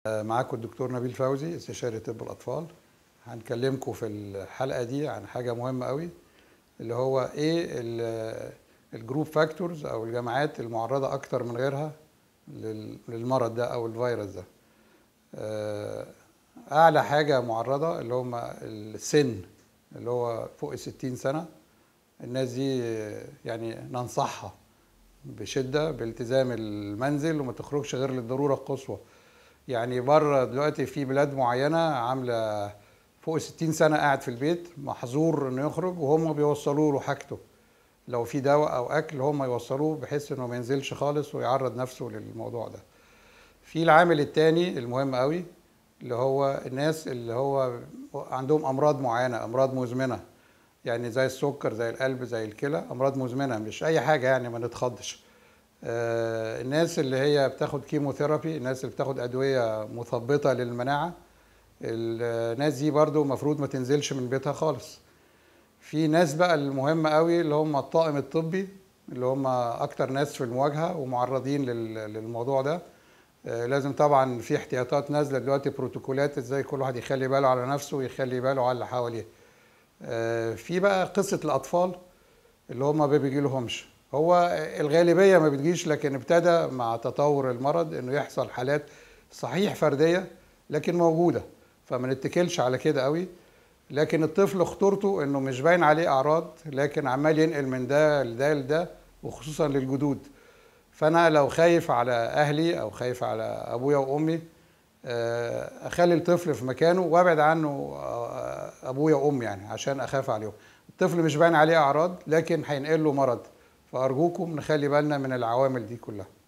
معاكم الدكتور نبيل فوزي استشاري طب الاطفال هنكلمكم في الحلقه دي عن حاجه مهمه قوي اللي هو ايه الجروب فاكتورز او الجماعات المعرضه اكتر من غيرها لل- للمرض ده او الفيروس ده آه، اعلى حاجه معرضه اللي هم السن اللي هو فوق ال 60 سنه الناس دي آه، يعني ننصحها بشده بالتزام المنزل وما تخرجش غير للضروره القصوى يعني بره دلوقتي في بلاد معينه عامله فوق 60 سنه قاعد في البيت محظور انه يخرج وهم بيوصلوا له حاجته لو في دواء او اكل هم يوصلوه بحيث انه ما ينزلش خالص ويعرض نفسه للموضوع ده في العامل التاني المهم قوي اللي هو الناس اللي هو عندهم امراض معينه امراض مزمنه يعني زي السكر زي القلب زي الكلى امراض مزمنه مش اي حاجه يعني ما نتخضش آه، الناس اللي هي بتاخد كيموثيرابي الناس اللي بتاخد ادويه مثبطه للمناعه الناس دي برضو المفروض ما تنزلش من بيتها خالص في ناس بقى المهمه قوي اللي هم الطاقم الطبي اللي هم اكتر ناس في المواجهه ومعرضين لل- للموضوع ده آه، لازم طبعا في احتياطات نازله دلوقتي بروتوكولات ازاي كل واحد يخلي باله على نفسه ويخلي باله على اللي حواليه آه، في بقى قصه الاطفال اللي هم ما بيجي لهمش هو الغالبيه ما بتجيش لكن ابتدى مع تطور المرض انه يحصل حالات صحيح فرديه لكن موجوده فما نتكلش على كده قوي لكن الطفل خطورته انه مش باين عليه اعراض لكن عمال ينقل من ده لده لده وخصوصا للجدود فانا لو خايف على اهلي او خايف على ابويا وامي آه، اخلي الطفل في مكانه وابعد عنه آه، ابويا وامي يعني عشان اخاف عليهم الطفل مش باين عليه اعراض لكن هينقل له مرض فارجوكم نخلي بالنا من العوامل دي كلها